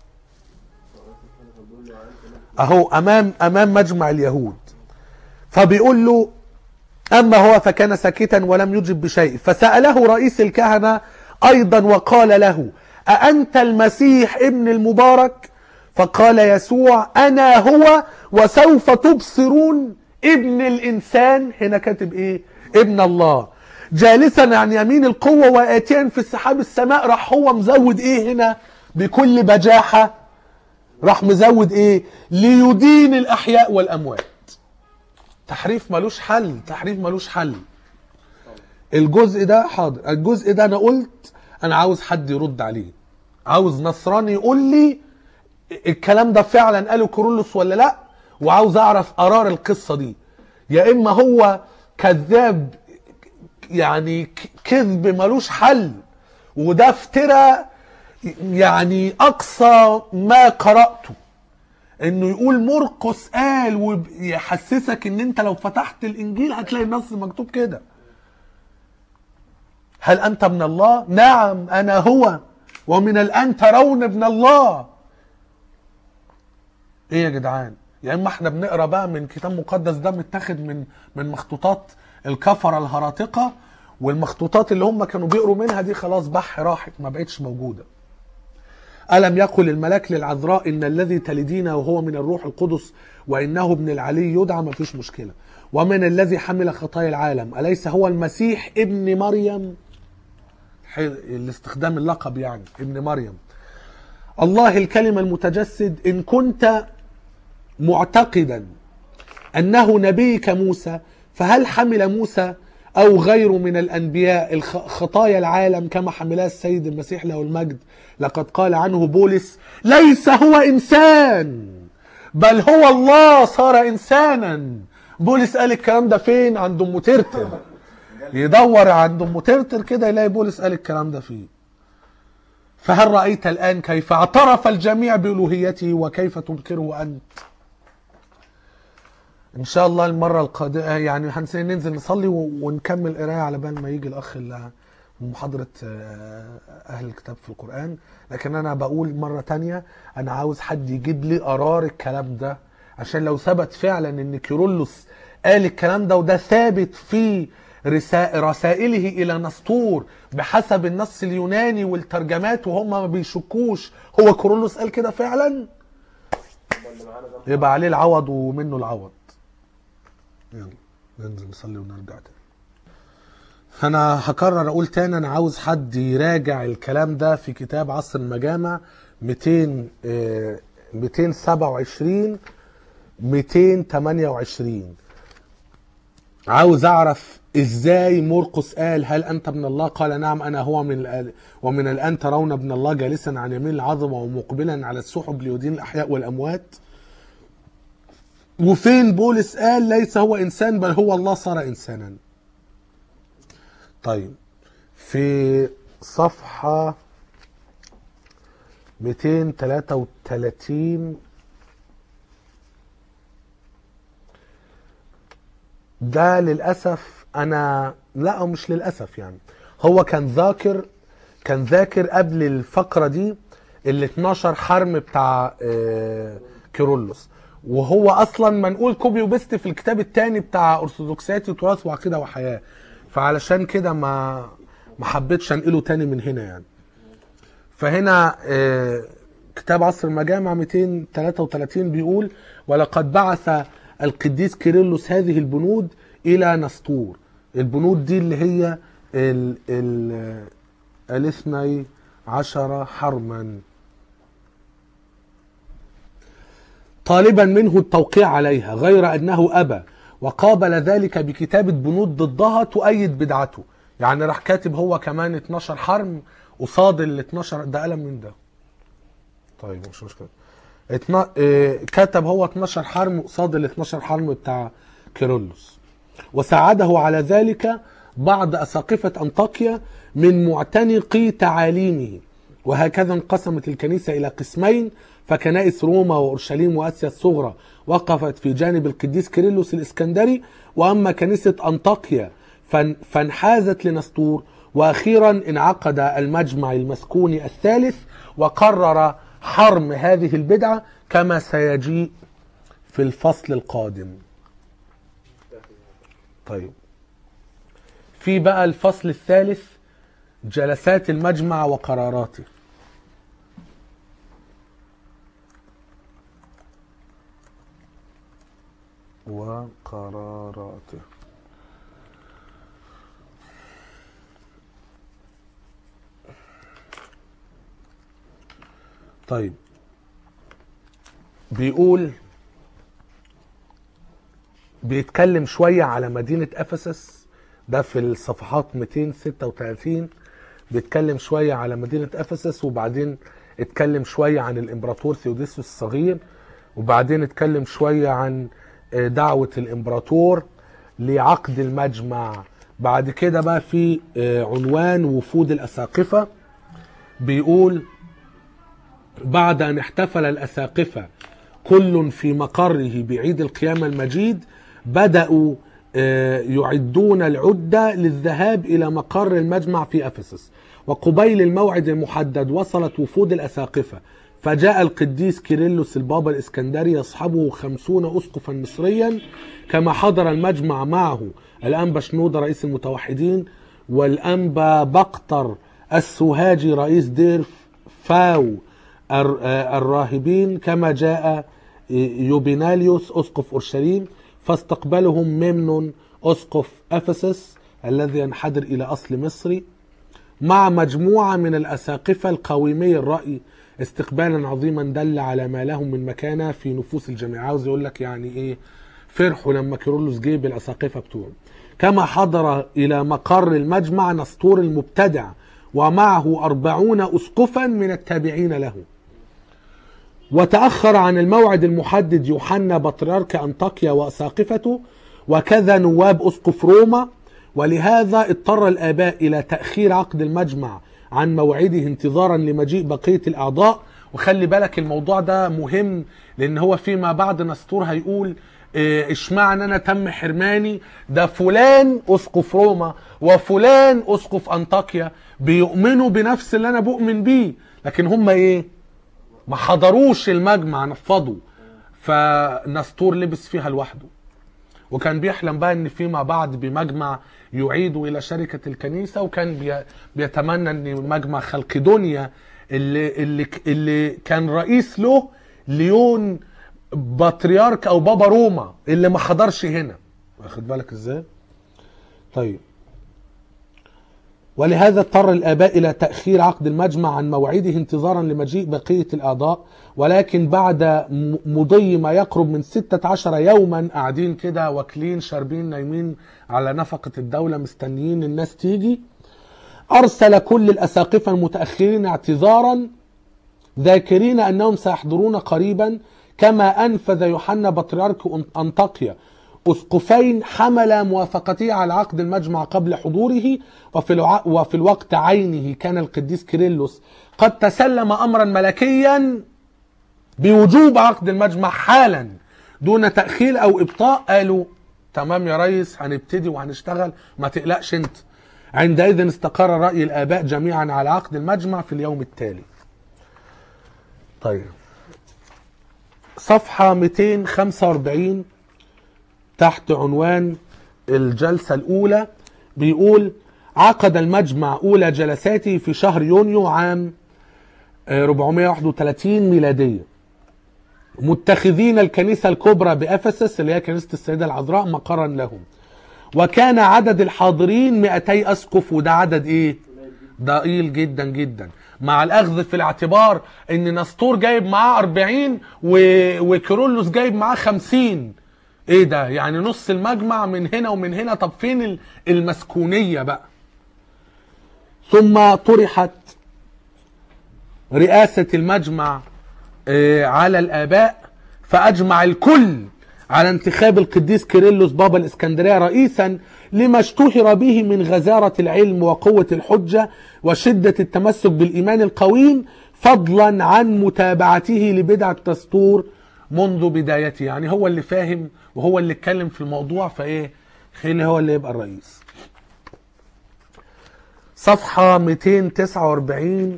اهو امام امام مجمع اليهود فبيقول له اما هو فكان ساكتا ولم يجب بشيء فسأله رئيس الكهنة ايضا وقال له أأنت المسيح ابن المبارك فقال يسوع أنا هو وسوف تبصرون ابن الإنسان هنا كاتب إيه ابن الله جالسا عن يمين القوة وآتيا في السحاب السماء راح هو مزود إيه هنا بكل بجاحة راح مزود إيه ليدين الأحياء والأموات تحريف ملوش حل تحريف ملوش حل الجزء ده حاضر الجزء ده انا قلت انا عاوز حد يرد عليه عاوز نصراني يقول لي الكلام ده فعلا قاله كورولوس ولا لا وعاوز اعرف قرار القصه دي يا اما هو كذاب يعني ك- كذب ملوش حل وده افترى يعني اقصى ما قراته انه يقول مرقس قال ويحسسك ان انت لو فتحت الانجيل هتلاقي النص مكتوب كده هل انت من الله نعم انا هو ومن الان ترون ابن الله ايه يا جدعان يا اما احنا بنقرا بقى من كتاب مقدس ده متاخد من من مخطوطات الكفره الهراطقه والمخطوطات اللي هم كانوا بيقروا منها دي خلاص بح راحت ما بقتش موجوده ألم يقل الملاك للعذراء إن الذي تلدين وهو من الروح القدس وإنه ابن العلي يدعى ما فيش مشكلة ومن الذي حمل خطايا العالم أليس هو المسيح ابن مريم ح- الاستخدام اللقب يعني ابن مريم الله الكلمة المتجسد إن كنت معتقدا أنه نبي كموسى فهل حمل موسى أو غيره من الأنبياء الخ- خطايا العالم كما حملها السيد المسيح له المجد لقد قال عنه بولس ليس هو إنسان بل هو الله صار إنسانا بولس قال الكلام ده فين عند ام ترتر يدور عند ام ترتر كده يلاقي بولس قال الكلام ده فيه فهل رأيت الآن كيف اعترف الجميع بألوهيته وكيف تنكره أنت إن شاء الله المرة القادمة يعني هنس- ننزل نصلي و- ونكمل قراية على بال ما يجي الأخ اللي من محاضرة آه، أهل الكتاب في القرآن لكن أنا بقول مرة تانية أنا عاوز حد يجيب لي قرار الكلام ده عشان لو ثبت فعلا إن كيرلس قال الكلام ده وده ثابت في رسا- رسائله إلى نسطور بحسب النص اليوناني والترجمات وهم ما بيشكوش هو كيرلس قال كده فعلا هم اللي معانا ده يبقى عليه العوض ومنه العوض يلا ننزل نصلي ونرجع تاني انا هكرر اقول تاني انا عاوز حد يراجع الكلام ده في كتاب عصر المجامع 200 آه، 227 228 عاوز اعرف ازاي مرقس قال هل انت ابن الله قال نعم انا هو من الآل ومن الان ترون ابن الله جالسا عن يمين العظمه ومقبلا على السحب ليدين الاحياء والاموات وفين بولس قال ليس هو انسان بل هو الله صار انسانا طيب في صفحه 233 ده للاسف انا لا مش للاسف يعني هو كان ذاكر كان ذاكر قبل الفقره دي ال 12 حرم بتاع آه، كيرلس وهو اصلا منقول كوبي وبيست في الكتاب الثاني بتاع ارثوذكسيات تراث وعقيده وحياه فعلشان كده ما ما حبيتش انقله تاني من هنا يعني فهنا آه، كتاب عصر المجامع 233 بيقول ولقد بعث القديس كيرلس هذه البنود الى نسطور البنود دي اللي هي ال ال الاثني عشر حرما طالبا منه التوقيع عليها غير انه ابى وقابل ذلك بكتابه بنود ضدها تؤيد بدعته يعني راح كاتب هو كمان 12 حرم قصاد ال 12 ده قلم من ده طيب مش مشكله اتنا... اه... كتب هو 12 حرم قصاد ال 12 حرم بتاع كيرلس وساعده على ذلك بعض أساقفة أنطاكيا من معتنقي تعاليمه وهكذا انقسمت الكنيسة إلى قسمين فكنائس روما وأورشليم وآسيا الصغرى وقفت في جانب القديس كيرلس الإسكندري وأما كنيسة أنطاكيا فان- فانحازت لنسطور وأخيرا انعقد المجمع المسكوني الثالث وقرر حرم هذه البدعة كما سيجيء في الفصل القادم طيب في بقى الفصل الثالث جلسات المجمع وقراراته وقراراته طيب بيقول بيتكلم شوية على مدينة أفسس ده في الصفحات 236 بيتكلم شوية على مدينة أفسس وبعدين اتكلم شوية عن الإمبراطور ثيوديسوس الصغير وبعدين اتكلم شوية عن آه، دعوة الإمبراطور لعقد المجمع بعد كده بقى في آه، عنوان وفود الأساقفة بيقول بعد أن احتفل الأساقفة كل في مقره بعيد القيامة المجيد بدأوا آه، يعدون العدة للذهاب إلى مقر المجمع في أفسس وقبيل الموعد المحدد وصلت وفود الأساقفة فجاء القديس كيرلس البابا الإسكندري يصحبه خمسون أسقفا مصريا كما حضر المجمع معه الأنبا شنودة رئيس المتوحدين والأنبا بقطر السوهاجي رئيس دير فاو الر- آه، الراهبين كما جاء يوبيناليوس أسقف أورشليم فاستقبلهم ممنون أسقف أفسس الذي ينحدر إلى أصل مصري مع مجموعة من الأساقفة القويمي الرأي استقبالا عظيما دل على ما لهم من مكانة في نفوس الجميع عاوز يقول لك يعني إيه فرحوا لما كيرلس جه بالأساقفة بتوعه كما حضر إلى مقر المجمع نسطور المبتدع ومعه أربعون أسقفا من التابعين له وتأخر عن الموعد المحدد يوحنا بطريرك أنطاكيا وأساقفته وكذا نواب أسقف روما ولهذا اضطر الآباء إلى تأخير عقد المجمع عن موعده انتظارا لمجيء بقية الأعضاء وخلي بالك الموضوع ده مهم لأن هو فيما بعد نسطور هيقول إيه، اشمعنى انا تم حرماني ده فلان اسقف روما وفلان اسقف انطاكيا بيؤمنوا بنفس اللي انا بؤمن بيه لكن هم ايه ما حضروش المجمع نفضوا فنسطور لبس فيها لوحده وكان بيحلم بقى ان فيما بعد بمجمع يعيدوا الى شركه الكنيسه وكان بي بيتمنى ان مجمع خلقدونيا اللي اللي اللي كان رئيس له ليون بطريرك او بابا روما اللي ما حضرش هنا واخد بالك ازاي طيب ولهذا اضطر الآباء إلى تأخير عقد المجمع عن موعده انتظارا لمجيء بقية الأعضاء ولكن بعد م- مضي ما يقرب من 16 يوما قاعدين كده واكلين شاربين نايمين على نفقة الدولة مستنيين الناس تيجي أرسل كل الأساقفة المتأخرين اعتذارا ذاكرين أنهم سيحضرون قريبا كما أنفذ يوحنا بطريرك أنطاكيا أسقفين حمل موافقته على عقد المجمع قبل حضوره وفي, الوع... وفي الوقت عينه كان القديس كيرلس قد تسلم أمرا ملكيا بوجوب عقد المجمع حالا دون تأخير أو إبطاء قالوا تمام يا ريس هنبتدي وهنشتغل ما تقلقش انت عندئذ استقر رأي الآباء جميعا على عقد المجمع في اليوم التالي طيب صفحة 245 تحت عنوان الجلسة الأولى بيقول عقد المجمع أولى جلساته في شهر يونيو عام آه، 431 ميلادية متخذين الكنيسة الكبرى بأفسس اللي هي كنيسة السيدة العذراء مقرا لهم وكان عدد الحاضرين 200 أسقف وده عدد إيه؟ ضئيل جدا جدا مع الأخذ في الاعتبار إن نسطور جايب معاه 40 و... وكيرلس جايب معاه 50 ايه ده يعني نص المجمع من هنا ومن هنا طب فين ال- المسكونية بقى ثم طرحت رئاسة المجمع آه، على الآباء فأجمع الكل على انتخاب القديس كيرلس بابا الإسكندرية رئيسا لما اشتهر به من غزارة العلم وقوة الحجة وشدة التمسك بالإيمان القويم فضلا عن متابعته لبدعة دستور منذ بدايته يعني هو اللي فاهم وهو اللي اتكلم في الموضوع فايه خلي هو اللي يبقى الرئيس صفحة 249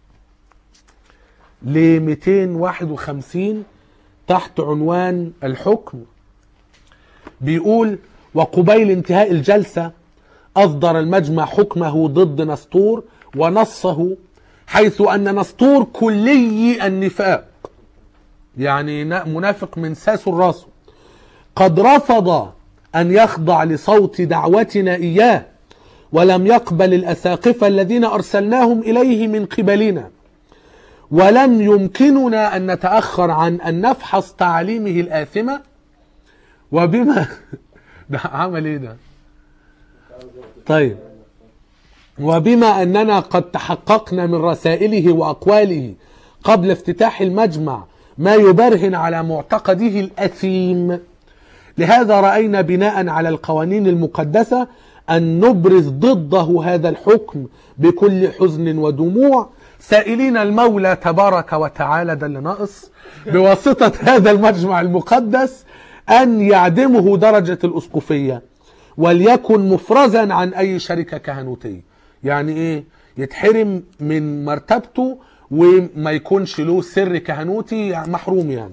ل 251 تحت عنوان الحكم بيقول وقبيل انتهاء الجلسة أصدر المجمع حكمه ضد نسطور ونصه حيث أن نسطور كلي النفاق يعني نا- منافق من ساسه الراسه قد رفض أن يخضع لصوت دعوتنا إياه ولم يقبل الأساقفة الذين أرسلناهم إليه من قبلنا ولم يمكننا أن نتأخر عن أن نفحص تعاليمه الآثمة وبما ده عمل إيه ده طيب وبما أننا قد تحققنا من رسائله وأقواله قبل افتتاح المجمع ما يبرهن على معتقده الأثيم لهذا رأينا بناء على القوانين المقدسة أن نبرز ضده هذا الحكم بكل حزن ودموع سائلين المولى تبارك وتعالى ده اللي ناقص بواسطة هذا المجمع المقدس أن يعدمه درجة الأسقفية وليكن مفرزا عن أي شركة كهنوتية يعني إيه يتحرم من مرتبته وما يكونش له سر كهنوتي محروم يعني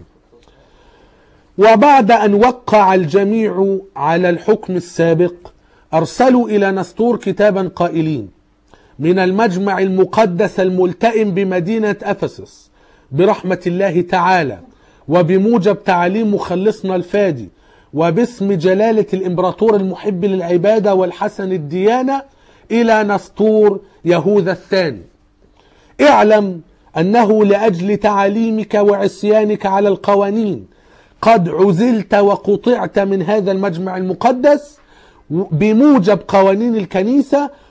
وبعد أن وقع الجميع على الحكم السابق أرسلوا إلى نسطور كتابا قائلين من المجمع المقدس الملتئم بمدينة أفسس برحمة الله تعالى وبموجب تعاليم مخلصنا الفادي وباسم جلالة الإمبراطور المحب للعبادة والحسن الديانة إلى نسطور يهوذا الثاني اعلم أنه لأجل تعاليمك وعصيانك على القوانين قد عزلت وقطعت من هذا المجمع المقدس بموجب قوانين الكنيسة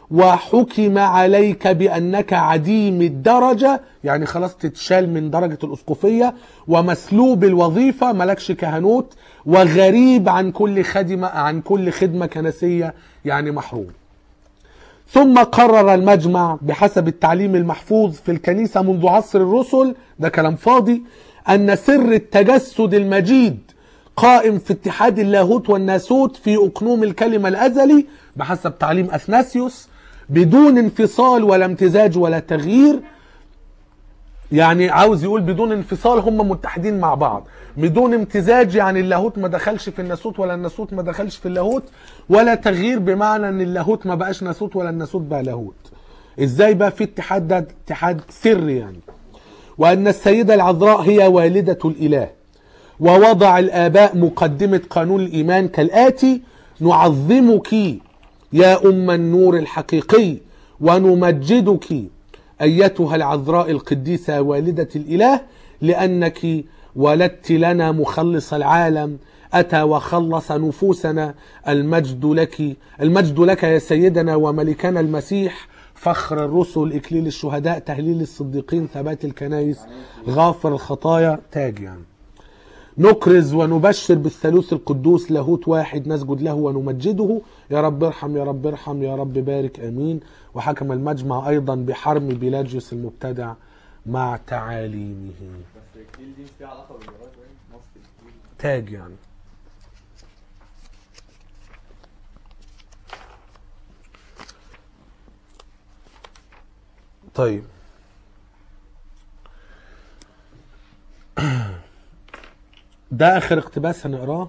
وحكم عليك بأنك عديم الدرجة يعني خلاص تتشال من درجة الأسقفية ومسلوب الوظيفة ملكش كهنوت وغريب عن كل خدمة عن كل خدمة كنسية يعني محروم ثم قرر المجمع بحسب التعليم المحفوظ في الكنيسة منذ عصر الرسل ده كلام فاضي أن سر التجسد المجيد قائم في اتحاد اللاهوت والناسوت في أقنوم الكلمة الأزلي بحسب تعليم أثناسيوس بدون انفصال ولا امتزاج ولا تغيير يعني عاوز يقول بدون انفصال هم متحدين مع بعض بدون امتزاج يعني اللاهوت ما دخلش في الناسوت ولا الناسوت ما دخلش في اللاهوت ولا تغيير بمعنى ان اللاهوت ما بقاش ناسوت ولا الناسوت بقى لاهوت ازاي بقى في اتحاد ده اتحاد سري يعني وان السيدة العذراء هي والدة الاله ووضع الآباء مقدمة قانون الإيمان كالآتي نعظمك يا أم النور الحقيقي ونمجدك أيتها العذراء القديسة والدة الإله لأنك ولدت لنا مخلص العالم أتى وخلص نفوسنا المجد لك المجد لك يا سيدنا وملكنا المسيح فخر الرسل إكليل الشهداء تهليل الصديقين ثبات الكنائس غافر الخطايا تاج يعني نكرز ونبشر بالثالوث القدوس لاهوت واحد نسجد له ونمجده يا رب ارحم يا رب ارحم يا رب بارك امين وحكم المجمع ايضا بحرم بيلاجيوس المبتدع مع تعاليمه بس الكيل دي مش فيها علاقه بالجواز باين نص الكيل تاج يعني طيب ده اخر اقتباس هنقراه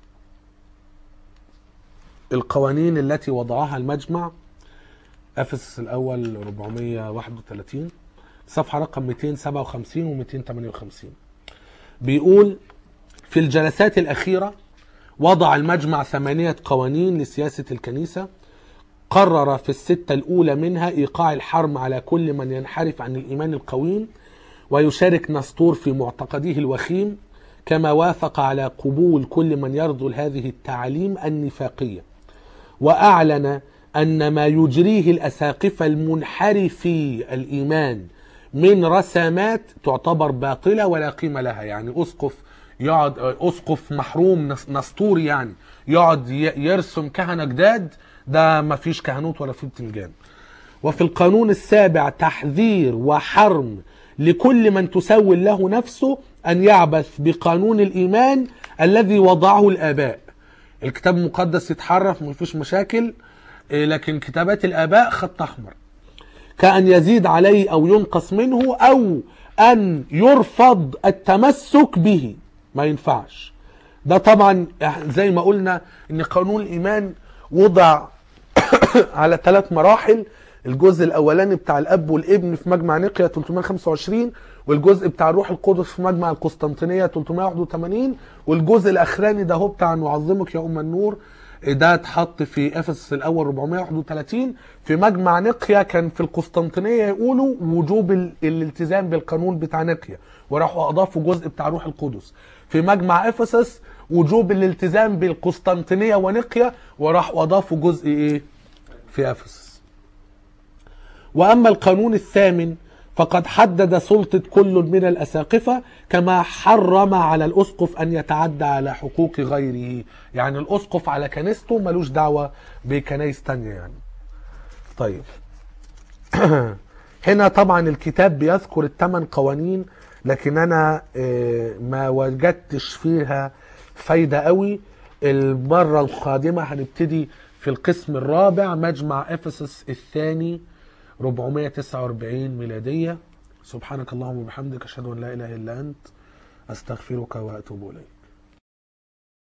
القوانين التي وضعها المجمع افسس الاول 431 صفحه رقم 257 و 258 بيقول في الجلسات الأخيرة وضع المجمع ثمانية قوانين لسياسة الكنيسة قرر في الستة الأولى منها إيقاع الحرم على كل من ينحرف عن الإيمان القويم ويشارك نسطور في معتقده الوخيم كما وافق على قبول كل من يرذل هذه التعاليم النفاقية وأعلن أن ما يجريه الأساقفة المنحرفي الإيمان من رسامات تعتبر باطلة ولا قيمة لها يعني أسقف يقعد أسقف محروم نس- نسطوري يعني يقعد ي- يرسم كهنة جداد ده ما فيش كهنوت ولا فيه بتنجان وفي القانون السابع تحذير وحرم لكل من تسول له نفسه أن يعبث بقانون الإيمان الذي وضعه الآباء الكتاب المقدس يتحرف مفيش مشاكل إيه، لكن كتابات الآباء خط أحمر كأن يزيد عليه أو ينقص منه أو أن يرفض التمسك به ما ينفعش ده طبعا زي ما قلنا ان قانون الايمان وضع على ثلاث مراحل الجزء الاولاني بتاع الاب والابن في مجمع نقيا 325 والجزء بتاع الروح القدس في مجمع القسطنطينيه 381 والجزء الاخراني ده هو بتاع نعظمك يا ام النور ده اتحط في افسس الاول 431 في مجمع نقيا كان في القسطنطينيه يقولوا وجوب ال- الالتزام بالقانون بتاع نقيا وراحوا اضافوا جزء بتاع روح القدس في مجمع افسس وجوب الالتزام بالقسطنطينيه ونقيا وراحوا اضافوا جزء ايه في افسس واما القانون الثامن فقد حدد سلطة كل من الأساقفة كما حرم على الأسقف أن يتعدى على حقوق غيره يعني الأسقف على كنيسته ملوش دعوة بكنايس تانية يعني طيب هنا طبعا الكتاب بيذكر الثمان قوانين لكن أنا آه، ما وجدتش فيها فايدة قوي المرة القادمة هنبتدي في القسم الرابع مجمع افسس الثاني 449 ميلادية سبحانك اللهم وبحمدك أشهد أن لا إله إلا أنت أستغفرك وأتوب إليك